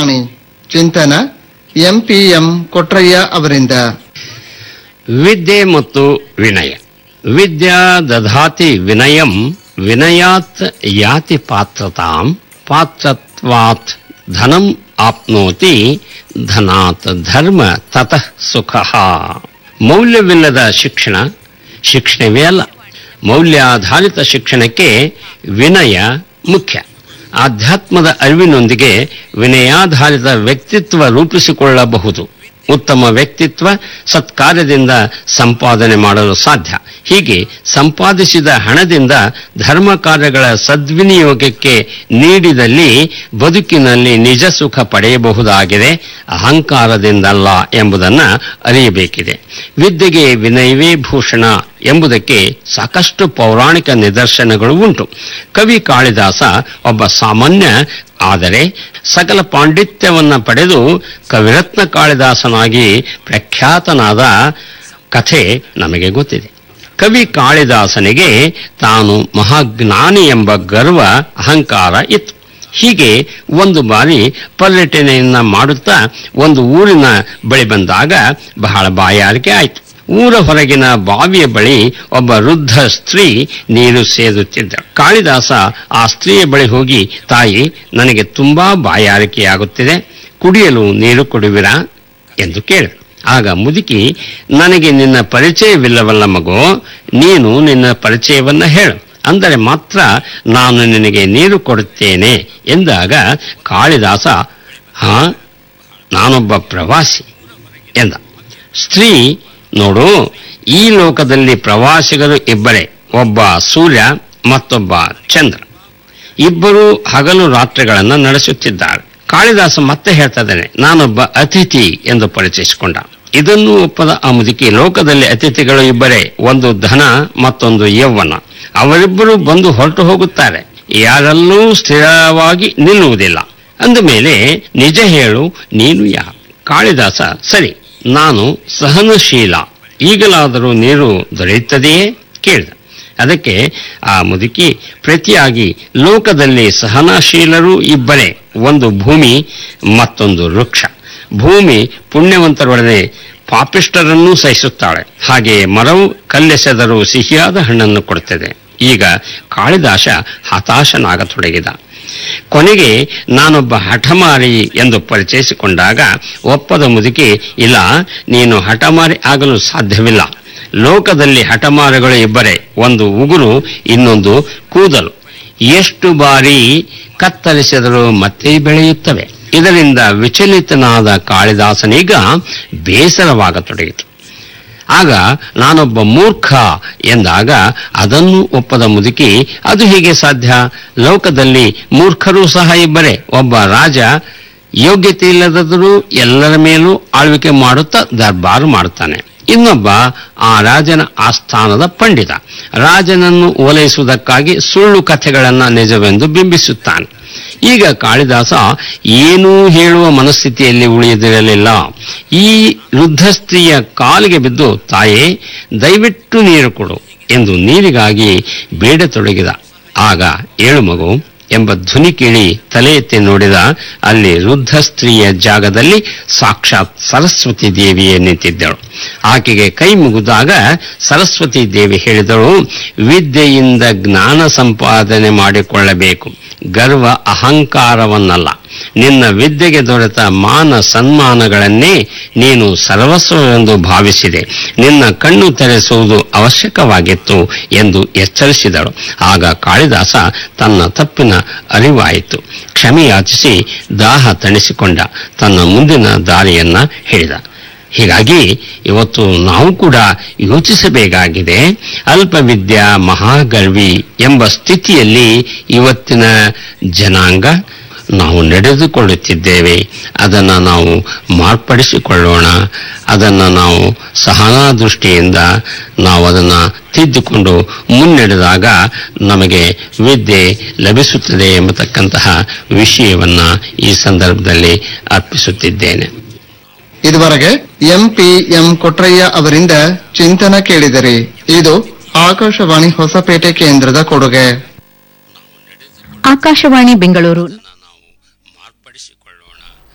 ಆಕಾಶವಾಣಿ ಚಿಂತನ ಎಂಪಿಎಂ ಕೊಟ್ರಯ್ಯ ಅವರಿಂದ ವಿದ್ಯೆ ಮತ್ತು ವಿನಯ ವಿದ್ಯಾ ದಧಾತಿ ವಿನಯಂ ವಿನಯಾತ್ ಯಾತಿ ಪಾತ್ರತಾಂ ಪಾತ್ರತ್ವಾತ್ ಧನಂ ಆಪ್ನೋತಿ ಧನಾತ್ ಧರ್ಮ ತತಃ ಸುಖ ಮೌಲ್ಯವಿಲ್ಲದ ಶಿಕ್ಷಣ ಶಿಕ್ಷಣವೇ ಅಲ್ಲ ಮೌಲ್ಯಾಧಾರಿತ ಶಿಕ್ಷಣಕ್ಕೆ ವಿನಯ ಮುಖ್ಯ ಆಧ್ಯಾತ್ಮದ ಅರಿವಿನೊಂದಿಗೆ ವಿನಯಾಧಾರಿತ ವ್ಯಕ್ತಿತ್ವ ರೂಪಿಸಿಕೊಳ್ಳಬಹುದು ಉತ್ತಮ ವ್ಯಕ್ತಿತ್ವ ಸತ್ಕಾರ್ಯದಿಂದ ಸಂಪಾದನೆ ಮಾಡಲು ಸಾಧ್ಯ ಹೀಗೆ ಸಂಪಾದಿಸಿದ ಹಣದಿಂದ ಧರ್ಮ ಕಾರ್ಯಗಳ ಸದ್ವಿನಿಯೋಗಕ್ಕೆ ನೀಡಿದಲ್ಲಿ ಬದುಕಿನಲ್ಲಿ ನಿಜ ಸುಖ ಪಡೆಯಬಹುದಾಗಿದೆ ಅಹಂಕಾರದಿಂದಲ್ಲ ಎಂಬುದನ್ನು ಅರಿಯಬೇಕಿದೆ ವಿದ್ಯೆಗೆ ವಿನಯವೇ ಭೂಷಣ ಎಂಬುದಕ್ಕೆ ಸಾಕಷ್ಟು ಪೌರಾಣಿಕ ನಿದರ್ಶನಗಳು ಉಂಟು ಕವಿ ಕಾಳಿದಾಸ ಒಬ್ಬ ಸಾಮಾನ್ಯ ಆದರೆ ಸಕಲ ಪಾಂಡಿತ್ಯವನ್ನ ಪಡೆದು ಕವಿರತ್ನ ಕಾಳಿದಾಸನಾಗಿ ಪ್ರಖ್ಯಾತನಾದ ಕಥೆ ನಮಗೆ ಗೊತ್ತಿದೆ ಕವಿ ಕಾಳಿದಾಸನಿಗೆ ತಾನು ಮಹಾಜ್ಞಾನಿ ಎಂಬ ಗರ್ವ ಅಹಂಕಾರ ಇತ್ತು ಹೀಗೆ ಒಂದು ಬಾರಿ ಪರ್ಯಟನೆಯನ್ನ ಮಾಡುತ್ತಾ ಒಂದು ಊರಿನ ಬಳಿ ಬಂದಾಗ ಬಹಳ ಬಾಯಾರಿಕೆ ಆಯಿತು ಊರ ಹೊರಗಿನ ಬಾವಿಯ ಬಳಿ ಒಬ್ಬ ವೃದ್ಧ ಸ್ತ್ರೀ ನೀರು ಸೇದುತ್ತಿದ್ದ ಕಾಳಿದಾಸ ಆ ಸ್ತ್ರೀಯ ಬಳಿ ಹೋಗಿ ತಾಯಿ ನನಗೆ ತುಂಬಾ ಬಾಯಾರಿಕೆಯಾಗುತ್ತಿದೆ ಕುಡಿಯಲು ನೀರು ಕೊಡುವಿರಾ ಎಂದು ಕೇಳಿದ ಆಗ ಮುದುಕಿ ನನಗೆ ನಿನ್ನ ಪರಿಚಯವಿಲ್ಲವಲ್ಲ ಮಗು ನೀನು ನಿನ್ನ ಪರಿಚಯವನ್ನ ಹೇಳು ಅಂದರೆ ಮಾತ್ರ ನಾನು ನಿನಗೆ ನೀರು ಕೊಡುತ್ತೇನೆ ಎಂದಾಗ ಕಾಳಿದಾಸ ಹಾ ನಾನೊಬ್ಬ ಪ್ರವಾಸಿ ಎಂದ ಸ್ತ್ರೀ ನೋಡು ಈ ಲೋಕದಲ್ಲಿ ಪ್ರವಾಸಿಗರು ಇಬ್ಬರೇ ಒಬ್ಬ ಸೂರ್ಯ ಮತ್ತೊಬ್ಬ ಚಂದ್ರ ಇಬ್ಬರು ಹಗಲು ರಾತ್ರಿಗಳನ್ನು ನಡೆಸುತ್ತಿದ್ದಾರೆ ಕಾಳಿದಾಸ ಮತ್ತೆ ಹೇಳ್ತಾ ಇದ್ದಾನೆ ನಾನೊಬ್ಬ ಅತಿಥಿ ಎಂದು ಪರಿಚಯಿಸಿಕೊಂಡ ಇದನ್ನು ಒಪ್ಪದ ಆ ಮುದುಕಿ ಲೋಕದಲ್ಲಿ ಅತಿಥಿಗಳು ಇಬ್ಬರೇ ಒಂದು ಧನ ಮತ್ತೊಂದು ಯೌವನ ಅವರಿಬ್ಬರು ಬಂದು ಹೊರಟು ಹೋಗುತ್ತಾರೆ ಯಾರಲ್ಲೂ ಸ್ಥಿರವಾಗಿ ನಿಲ್ಲುವುದಿಲ್ಲ ಅಂದ ಮೇಲೆ ನಿಜ ಹೇಳು ನೀನು ಯಾರು ಕಾಳಿದಾಸ ಸರಿ ನಾನು ಸಹನಶೀಲ ಈಗಲಾದರೂ ನೀರು ದೊರೆಯುತ್ತದೆಯೇ ಕೇಳಿದ ಅದಕ್ಕೆ ಆ ಮುದುಕಿ ಪ್ರತಿಯಾಗಿ ಲೋಕದಲ್ಲಿ ಸಹನಶೀಲರು ಇಬ್ಬರೇ ಒಂದು ಭೂಮಿ ಮತ್ತೊಂದು ವೃಕ್ಷ ಭೂಮಿ ಪುಣ್ಯವಂತರೊಡನೆ ಪಾಪಿಷ್ಟರನ್ನೂ ಸಹಿಸುತ್ತಾಳೆ ಹಾಗೆಯೇ ಮರವು ಕಲ್ಲೆಸೆದರೂ ಸಿಹಿಯಾದ ಹಣ್ಣನ್ನು ಕೊಡುತ್ತದೆ ಈಗ ಕಾಳಿದಾಸ ಹತಾಶನಾಗತೊಡಗಿದ ಕೊನೆಗೆ ನಾನೊಬ್ಬ ಹಠಮಾರಿ ಎಂದು ಪರಿಚಯಿಸಿಕೊಂಡಾಗ ಒಪ್ಪದ ಮುದುಕಿ ಇಲ್ಲ ನೀನು ಹಠಮಾರಿ ಆಗಲು ಸಾಧ್ಯವಿಲ್ಲ ಲೋಕದಲ್ಲಿ ಹಠಮಾರಿಗಳು ಇಬ್ಬರೇ ಒಂದು ಉಗುರು ಇನ್ನೊಂದು ಕೂದಲು ಎಷ್ಟು ಬಾರಿ ಕತ್ತರಿಸಿದರೂ ಮತ್ತೆ ಬೆಳೆಯುತ್ತವೆ ಇದರಿಂದ ವಿಚಲಿತನಾದ ಕಾಳಿದಾಸನೀಗ ಬೇಸರವಾಗತೊಡಗಿತು ಆಗ ನಾನೊಬ್ಬ ಮೂರ್ಖ ಎಂದಾಗ ಅದನ್ನು ಒಪ್ಪದ ಮುದುಕಿ ಅದು ಹೀಗೆ ಸಾಧ್ಯ ಲೋಕದಲ್ಲಿ ಮೂರ್ಖರು ಸಹ ಇಬ್ಬರೇ ಒಬ್ಬ ರಾಜ ಯೋಗ್ಯತೆ ಇಲ್ಲದಾದರೂ ಎಲ್ಲರ ಮೇಲೂ ಆಳ್ವಿಕೆ ಮಾಡುತ್ತಾ ದರ್ಬಾರು ಮಾಡುತ್ತಾನೆ ಇನ್ನೊಬ್ಬ ಆ ರಾಜನ ಆಸ್ಥಾನದ ಪಂಡಿತ ರಾಜನನ್ನು ಓಲೈಸುವುದಕ್ಕಾಗಿ ಸುಳ್ಳು ಕಥೆಗಳನ್ನ ನಿಜವೆಂದು ಬಿಂಬಿಸುತ್ತಾನೆ ಈಗ ಕಾಳಿದಾಸ ಏನೂ ಹೇಳುವ ಮನಸ್ಥಿತಿಯಲ್ಲಿ ಉಳಿಯದಿರಲಿಲ್ಲ ಈ ವೃದ್ಧ ಸ್ತ್ರೀಯ ಕಾಲಿಗೆ ಬಿದ್ದು ತಾಯೇ ದಯವಿಟ್ಟು ನೀರು ಕೊಡು ಎಂದು ನೀರಿಗಾಗಿ ಬೇಡತೊಡಗಿದ ಆಗ ಏಳು ಮಗು ಎಂಬ ಧ್ವನಿ ಕೇಳಿ ತಲೆ ಎತ್ತಿ ನೋಡಿದ ಅಲ್ಲಿ ವೃದ್ಧ ಸ್ತ್ರೀಯ ಜಾಗದಲ್ಲಿ ಸಾಕ್ಷಾತ್ ಸರಸ್ವತಿ ದೇವಿಯೇ ನಿಂತಿದ್ದಳು ಆಕೆಗೆ ಕೈ ಮುಗಿದಾಗ ಸರಸ್ವತಿ ದೇವಿ ಹೇಳಿದಳು ವಿದ್ಯೆಯಿಂದ ಜ್ಞಾನ ಸಂಪಾದನೆ ಮಾಡಿಕೊಳ್ಳಬೇಕು ಗರ್ವ ಅಹಂಕಾರವನ್ನಲ್ಲ ನಿನ್ನ ವಿದ್ಯೆಗೆ ದೊರೆತ ಮಾನ ಸನ್ಮಾನಗಳನ್ನೇ ನೀನು ಸರ್ವಸ್ವವೆಂದು ಭಾವಿಸಿದೆ ನಿನ್ನ ಕಣ್ಣು ತೆರೆಸುವುದು ಅವಶ್ಯಕವಾಗಿತ್ತು ಎಂದು ಎಚ್ಚರಿಸಿದಳು ಆಗ ಕಾಳಿದಾಸ ತನ್ನ ತಪ್ಪಿನ ಅರಿವಾಯಿತು ಕ್ಷಮೆಯಾಚಿಸಿ ದಾಹ ತಣಿಸಿಕೊಂಡ ತನ್ನ ಮುಂದಿನ ದಾರಿಯನ್ನ ಹೇಳಿದ ಹೀಗಾಗಿ ಇವತ್ತು ನಾವು ಕೂಡ ಯೋಚಿಸಬೇಕಾಗಿದೆ ಅಲ್ಪವಿದ್ಯಾ ಮಹಾಗರ್ವಿ ಎಂಬ ಸ್ಥಿತಿಯಲ್ಲಿ ಇವತ್ತಿನ ಜನಾಂಗ ನಾವು ನಡೆದುಕೊಳ್ಳುತ್ತಿದ್ದೇವೆ ಅದನ್ನ ನಾವು ಮಾರ್ಪಡಿಸಿಕೊಳ್ಳೋಣ ಅದನ್ನ ನಾವು ಸಹನಾ ದೃಷ್ಟಿಯಿಂದ ನಾವು ಅದನ್ನ ತಿದ್ದುಕೊಂಡು ಮುನ್ನಡೆದಾಗ ನಮಗೆ ವಿದ್ಯೆ ಲಭಿಸುತ್ತದೆ ಎಂಬತಕ್ಕಂತಹ ವಿಷಯವನ್ನ ಈ ಸಂದರ್ಭದಲ್ಲಿ ಅರ್ಪಿಸುತ್ತಿದ್ದೇನೆ ಇದುವರೆಗೆ ಎಂಪಿಎಂ ಕೊಟ್ರಯ್ಯ ಅವರಿಂದ ಚಿಂತನ ಕೇಳಿದಿರಿ ಇದು ಆಕಾಶವಾಣಿ ಹೊಸಪೇಟೆ ಕೇಂದ್ರದ ಕೊಡುಗೆ ಆಕಾಶವಾಣಿ ಬೆಂಗಳೂರು